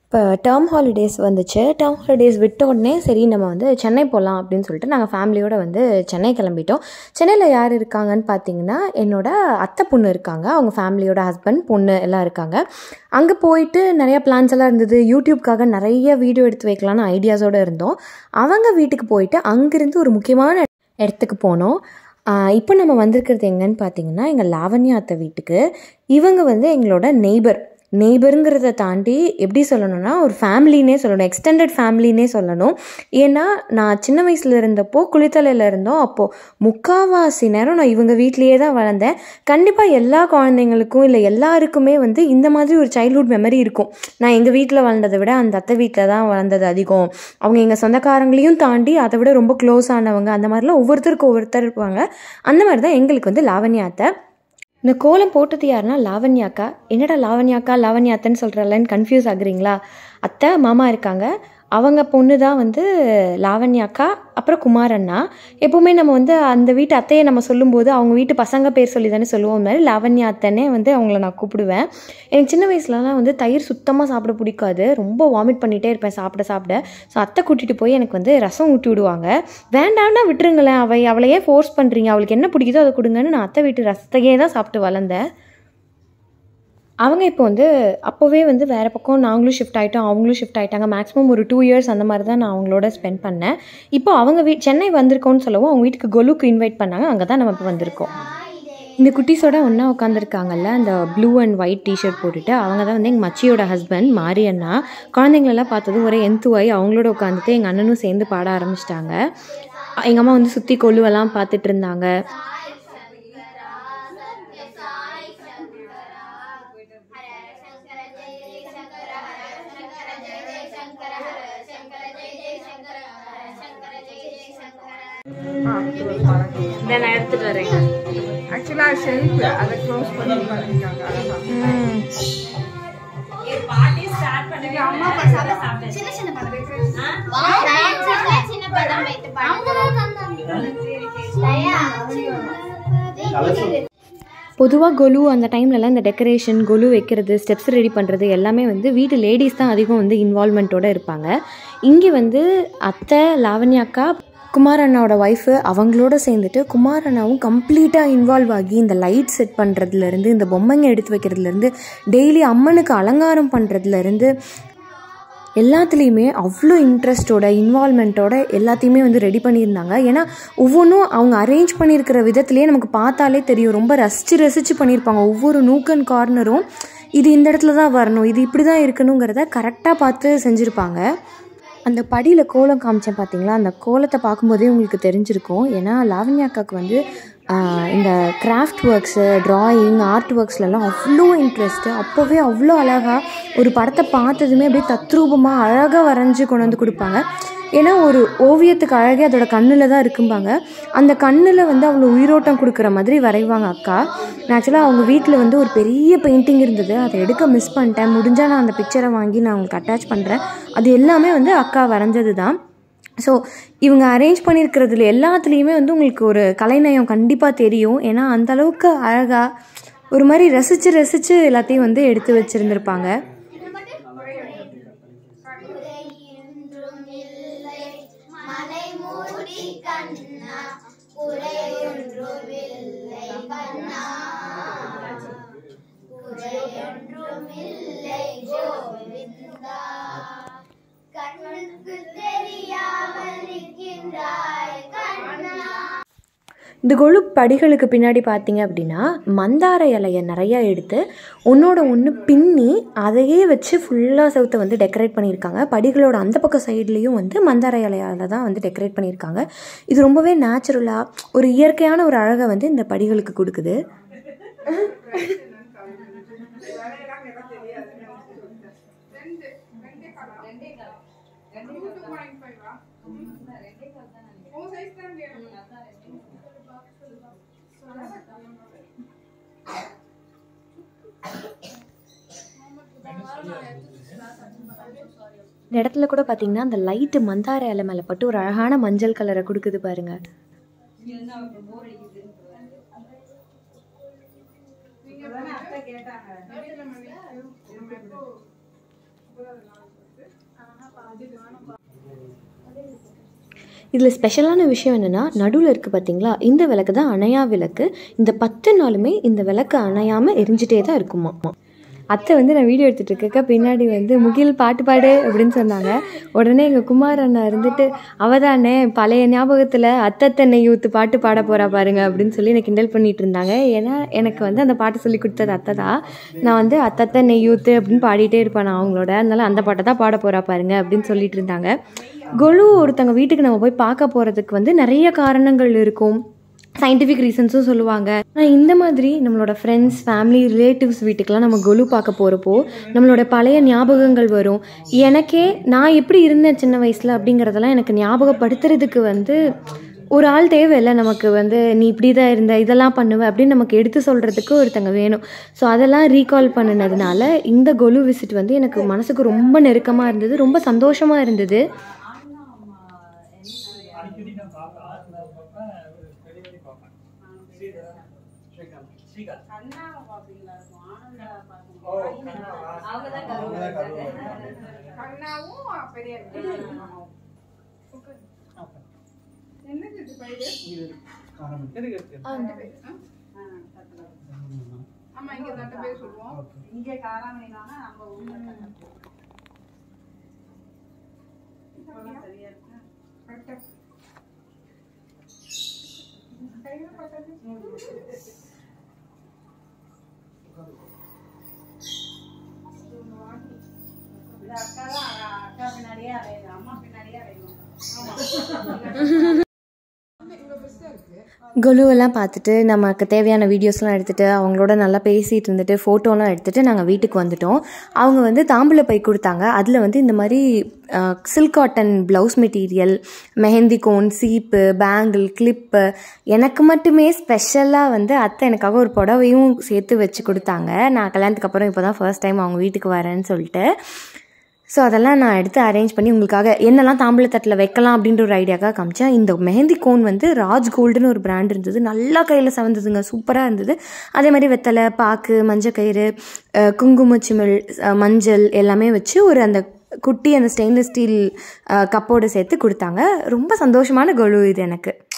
இப்போ term holidays வந்துச்சு term holidays விட்ட உடனே சரி நம்ம வந்து சென்னை போகலாம் அப்படின்னு சொல்லிட்டு நாங்கள் ஃபேமிலியோடு வந்து சென்னை கிளம்பிட்டோம் சென்னையில் யார் இருக்காங்கன்னு பார்த்தீங்கன்னா என்னோட அத்தை பொண்ணு இருக்காங்க அவங்க ஃபேமிலியோட ஹஸ்பண்ட் பொண்ணு எல்லாம் இருக்காங்க அங்கே போயிட்டு நிறைய பிளான்ஸ் எல்லாம் இருந்தது யூடியூப்காக நிறைய வீடியோ எடுத்து வைக்கலான்னு ஐடியாஸோடு இருந்தோம் அவங்க வீட்டுக்கு போயிட்டு அங்கேருந்து ஒரு முக்கியமான இடத்துக்கு போனோம் இப்போ நம்ம வந்திருக்கிறது எங்கன்னு பார்த்தீங்கன்னா எங்கள் லாவண்யா அத்தை வீட்டுக்கு இவங்க வந்து எங்களோட நெய்பர் நெய்பருங்கிறத தாண்டி எப்படி சொல்லணும்னா ஒரு ஃபேமிலினே சொல்லணும் எக்ஸ்டெண்டட் ஃபேமிலினே சொல்லணும் ஏன்னா நான் சின்ன வயசில் இருந்தப்போ குளித்தலையில் இருந்தோம் அப்போது முக்காவாசி நேரம் நான் இவங்க வீட்லேயே தான் வளர்ந்தேன் கண்டிப்பாக எல்லா குழந்தைங்களுக்கும் இல்லை எல்லாருக்குமே வந்து இந்த மாதிரி ஒரு சைல்ட்ஹுட் மெமரி இருக்கும் நான் எங்கள் வீட்டில் வளர்ந்ததை விட அந்த அத்தை வீட்டில் தான் வளர்ந்தது அதிகம் அவங்க எங்கள் சொந்தக்காரங்களையும் தாண்டி அதை விட ரொம்ப க்ளோஸ் ஆனவங்க அந்த மாதிரிலாம் ஒவ்வொருத்தருக்கு ஒவ்வொருத்தர் இருப்பாங்க அந்த மாதிரி தான் எங்களுக்கு வந்து லாவண்யா அத்தை இந்த கோலம் போட்டது யாருன்னா லாவண்யாக்கா என்னடா லாவண்யாக்கா லாவண்யாத்தன்னு சொல்கிறல்லன்னு கன்ஃபியூஸ் ஆகுறீங்களா அத்தை மாமா இருக்காங்க அவங்க பொண்ணு தான் வந்து லாவண்யாக்கா அப்புறம் குமார் அண்ணா எப்போவுமே நம்ம வந்து அந்த வீட்டு அத்தையை நம்ம சொல்லும்போது அவங்க வீட்டு பசங்க பேர் சொல்லி தானே சொல்லுவோம் அது மாதிரி லாவண்யா அத்தைனே வந்து அவங்கள நான் கூப்பிடுவேன் எனக்கு சின்ன வயசுலலாம் வந்து தயிர் சுத்தமாக சாப்பிட பிடிக்காது ரொம்ப வாமிட் பண்ணிகிட்டே இருப்பேன் சாப்பிட சாப்பிட ஸோ அத்தை கூட்டிகிட்டு போய் எனக்கு வந்து ரசம் ஊட்டி விடுவாங்க வேண்டாம்னா விட்டுருங்களேன் அவள் அவளையே ஃபோர்ஸ் பண்ணுறீங்க அவளுக்கு என்ன பிடிக்குதோ அதை கொடுங்கன்னு நான் அத்தை வீட்டு ரசத்தையே தான் சாப்பிட்டு வளர்ந்தேன் அவங்க இப்போ வந்து அப்போவே வந்து வேறு பக்கம் நாங்களும் ஷிஃப்ட் ஆகிட்டோம் அவங்களும் ஷிஃப்ட் ஆகிட்டாங்க மேக்ஸிமம் ஒரு டூ இயர்ஸ் அந்த மாதிரி தான் நான் அவங்களோட ஸ்பெண்ட் பண்ணேன் இப்போ அவங்க வீ சென்னை வந்திருக்கோன்னு சொல்லவும் அவங்க வீட்டுக்கு கொலுக்கு இன்வைட் பண்ணாங்க அங்கே தான் நம்ம இப்போ வந்திருக்கோம் இந்த குட்டீஸோட ஒன்றா உட்காந்துருக்காங்கல்ல அந்த ப்ளூ அண்ட் ஒயிட் டிஷர்ட் போட்டுட்டு அவங்க தான் வந்து எங்கள் மச்சியோட ஹஸ்பண்ட் மாரி அண்ணா குழந்தைங்களெல்லாம் பார்த்ததும் ஒரே எந்துவாய் அவங்களோட உட்காந்துட்டு எங்கள் அண்ணனும் சேர்ந்து பாட ஆரம்பிச்சிட்டாங்க எங்கள் அம்மா வந்து சுற்றி கொலுவெல்லாம் பார்த்துட்டு இருந்தாங்க நான் எடுத்துட்டு வரேங்க ஆக்சுவலா ஷெல்ஃப் அதை க்ளோஸ் பண்ணி பண்ணிருக்காங்க அழகா இது அம்மா பண்ணாங்க சின்ன சின்ன படம் சின்ன படம் வைத்து பொதுவாக கொலு அந்த டைம்லலாம் இந்த டெக்கரேஷன் கொலு வைக்கிறது ஸ்டெப்ஸ் ரெடி பண்ணுறது எல்லாமே வந்து வீட்டு லேடிஸ் தான் அதிகம் வந்து இன்வால்மெண்ட்டோடு இருப்பாங்க இங்கே வந்து அத்தை லாவண்யா அக்கா குமார் அண்ணாவோட ஒய்ஃபு அவங்களோட சேர்ந்துட்டு குமார் அண்ணாவும் கம்ப்ளீட்டாக இன்வால்வ் ஆகி இந்த லைட் செட் பண்ணுறதுலேருந்து இந்த பொம்மைங்க எடுத்து வைக்கிறதுலேருந்து டெய்லி அம்மனுக்கு அலங்காரம் பண்ணுறதுலேருந்து எல்லாத்துலேயுமே அவ்வளோ இன்ட்ரெஸ்ட்டோட இன்வால்மெண்ட்டோட எல்லாத்தையுமே வந்து ரெடி பண்ணியிருந்தாங்க ஏன்னா ஒவ்வொன்றும் அவங்க அரேஞ்ச் பண்ணியிருக்கிற விதத்துலேயே நமக்கு பார்த்தாலே தெரியும் ரொம்ப ரசித்து ரசித்து பண்ணியிருப்பாங்க ஒவ்வொரு நூக் அண்ட் கார்னரும் இது இந்த இடத்துல தான் வரணும் இது இப்படி தான் இருக்கணுங்கிறத கரெக்டாக பார்த்து செஞ்சுருப்பாங்க அந்த படியில் கோலம் காமிச்சேன் பார்த்தீங்களா அந்த கோலத்தை பார்க்கும்போதே உங்களுக்கு தெரிஞ்சிருக்கும் ஏன்னா லாவண்யா அக்காவுக்கு வந்து ஆஹ், இந்த கிராஃப்ட் ஒர்க்ஸு ட்ராயிங் ஆர்ட் ஒர்க்ஸ்லலாம் அவ்வளோ இன்ட்ரெஸ்ட்டு அப்போவே அவ்வளோ அழகாக ஒரு படத்தை பார்த்ததுமே அப்படியே தத்ரூபமாக அழகாக வரைஞ்சி கொண்டு வந்து கொடுப்பாங்க ஏன்னா ஒரு ஓவியத்துக்கு அழகே அதோட கண்ணில் தான் இருக்கும்பாங்க அந்த கண்ணில் வந்து அவ்வளோ உயிரோட்டம் கொடுக்குற மாதிரி வரைவாங்க அக்கா ஆக்சுவலாக அவங்க வீட்டில் வந்து ஒரு பெரிய பெயிண்டிங் இருந்தது அதை எடுக்க மிஸ் பண்ணிட்டேன் முடிஞ்சால் நான் அந்த பிக்சரை வாங்கி நான் உங்களுக்கு அட்டாச் பண்ணுறேன் அது எல்லாமே வந்து அக்கா வரைஞ்சது தான் ஸோ இவங்க அரேஞ்ச் பண்ணியிருக்கிறதுல எல்லாத்துலேயுமே வந்து உங்களுக்கு ஒரு கலைநயம் கண்டிப்பாக தெரியும் ஏன்னா அந்த அளவுக்கு அழகாக ஒரு மாதிரி ரசித்து ரசித்து எல்லாத்தையும் வந்து எடுத்து வச்சுருந்துருப்பாங்க மலை மூடி கண்ணா குறையொன்றுமில்லை கண்ணா குறையொன்றுமில்லை கோவிந்தா கண்ணுக்கு தெரியாமல் இருக்கின்றாய் கண்ணா இந்த கொழு படிகளுக்கு பின்னாடி பார்த்தீங்க அப்படின்னா மந்தார இலையை நிறையா எடுத்து ஒன்றோட ஒன்று பின்னி அதையே வச்சு ஃபுல்லாக செவுத்தை வந்து டெக்கரேட் பண்ணியிருக்காங்க படிகளோட அந்த பக்கம் சைட்லேயும் வந்து மந்தார இலையால் தான் வந்து டெக்கரேட் பண்ணியிருக்காங்க இது ரொம்பவே நேச்சுரலாக ஒரு இயற்கையான ஒரு அழகை வந்து இந்த படிகளுக்கு கொடுக்குது இந்த இடத்துல கூட பார்த்தீங்கன்னா அந்த லைட்டு மந்தார இலை மேலே பட்டு ஒரு அழகான மஞ்சள் கலரை கொடுக்குது பாருங்க இதில் ஸ்பெஷலான விஷயம் என்னென்னா நடுவில் இருக்குது பார்த்தீங்களா இந்த விளக்கு தான் அணையா விளக்கு இந்த பத்து நாளுமே இந்த விளக்கு அணையாமல் எரிஞ்சிட்டே தான் இருக்குமா அத்தை வந்து நான் வீடியோ எடுத்துகிட்டு இருக்க பின்னாடி வந்து முகில் பாட்டு பாடு அப்படின்னு சொன்னாங்க உடனே எங்கள் குமார் அண்ணா இருந்துட்டு அவதானே பழைய ஞாபகத்தில் அத்தத்தை நெய் ஊத்து பாட்டு பாட போகிறா பாருங்க அப்படின்னு சொல்லி எனக்கு கிண்டல் பண்ணிட்டு இருந்தாங்க ஏன்னா எனக்கு வந்து அந்த பாட்டு சொல்லி கொடுத்தது அத்தை தான் நான் வந்து அத்தத்தை நெய் ஊத்து அப்படின்னு பாடிட்டே இருப்பேன் நான் அவங்களோட அதனால அந்த பாட்டை தான் பாட போகிறா பாருங்க அப்படின்னு சொல்லிட்டு இருந்தாங்க கொலு ஒருத்தங்க வீட்டுக்கு நம்ம போய் பார்க்க போகிறதுக்கு வந்து நிறைய காரணங்கள் இருக்கும் சயின்டிஃபிக் ரீசன்ஸும் சொல்லுவாங்க ஆனால் இந்த மாதிரி நம்மளோட ஃப்ரெண்ட்ஸ் ஃபேமிலி ரிலேட்டிவ்ஸ் வீட்டுக்கெலாம் நம்ம கொலு பார்க்க போகிறப்போ நம்மளோட பழைய ஞாபகங்கள் வரும் எனக்கே நான் எப்படி இருந்தேன் சின்ன வயசில் அப்படிங்கிறதெல்லாம் எனக்கு ஞாபகப்படுத்துறதுக்கு வந்து ஒரு ஆள் தேவையில்லை நமக்கு வந்து நீ இப்படி தான் இருந்த இதெல்லாம் பண்ணுவ அப்படின்னு நமக்கு எடுத்து சொல்கிறதுக்கு ஒருத்தங்க வேணும் ஸோ அதெல்லாம் ரீகால் பண்ணினதுனால இந்த கொலு விசிட் வந்து எனக்கு மனசுக்கு ரொம்ப நெருக்கமாக இருந்தது ரொம்ப சந்தோஷமாக இருந்தது அடிக்கடி நான் பார்ப்பேன் ஆத்துல பார்ப்பேன் வெளி வெளி பார்ப்பேன் ஸ்ரீகாந்த் ஸ்ரீகாந்த் ஓ கண்ணாவா அவங்கதான் கருவாங்க கண்ணாவும் பெரிய என்னது இது பயிர் எதுக்கு இருக்கு ஆமா இங்க தட்ட பேர் சொல்லுவோம் இங்கே காராமணினா நம்ம ஊர்ல கட்டப்போம். இப்பெல்லாம் சரியா இருக்கு. கட்ட கையில பட்டது இது அக்கா தான் அக்கா பின்னாடியே அலையுது அம்மா பின்னாடியே அலையுது இவ்வளவு பெருசா இருக்கு கொலுவெல்லாம் பார்த்துட்டு நமக்கு தேவையான வீடியோஸ்லாம் எடுத்துகிட்டு அவங்களோட நல்லா பேசிகிட்டு இருந்துட்டு ஃபோட்டோலாம் எடுத்துகிட்டு நாங்கள் வீட்டுக்கு வந்துட்டோம் அவங்க வந்து தாம்பூல பை கொடுத்தாங்க அதில் வந்து இந்த மாதிரி silk cotton blouse material mehndi cone சீப்பு பேங்கிள் கிளிப்பு எனக்கு மட்டுமே ஸ்பெஷலாக வந்து அத்தை எனக்காக ஒரு புடவையும் சேர்த்து வச்சு கொடுத்தாங்க நான் கல்யாணத்துக்கு அப்புறம் இப்போ தான் ஃபர்ஸ்ட் டைம் அவங்க வீட்டுக்கு வரேன்னு சொல்லிட்டு ஸோ அதெல்லாம் நான் எடுத்து அரேஞ்ச் பண்ணி உங்களுக்காக என்னெல்லாம் தாம்பூலத்தட்டில் வைக்கலாம் அப்படின்ற ஒரு ஐடியாக்காக காமிச்சேன் இந்த மெஹந்தி கோன் வந்து ராஜ் கோல்டுன்னு ஒரு பிராண்ட் இருந்தது நல்லா கையில் சவந்ததுங்க சூப்பராக இருந்தது அதே மாதிரி வெத்தலை பாக்கு மஞ்சள் கயிறு அஹ், குங்குமச்சிமிழ் அஹ், மஞ்சள் எல்லாமே வச்சு ஒரு அந்த குட்டி அந்த ஸ்டெயின்லெஸ் ஸ்டீல் கப்போடு சேர்த்து கொடுத்தாங்க ரொம்ப சந்தோஷமான கொலு இது எனக்கு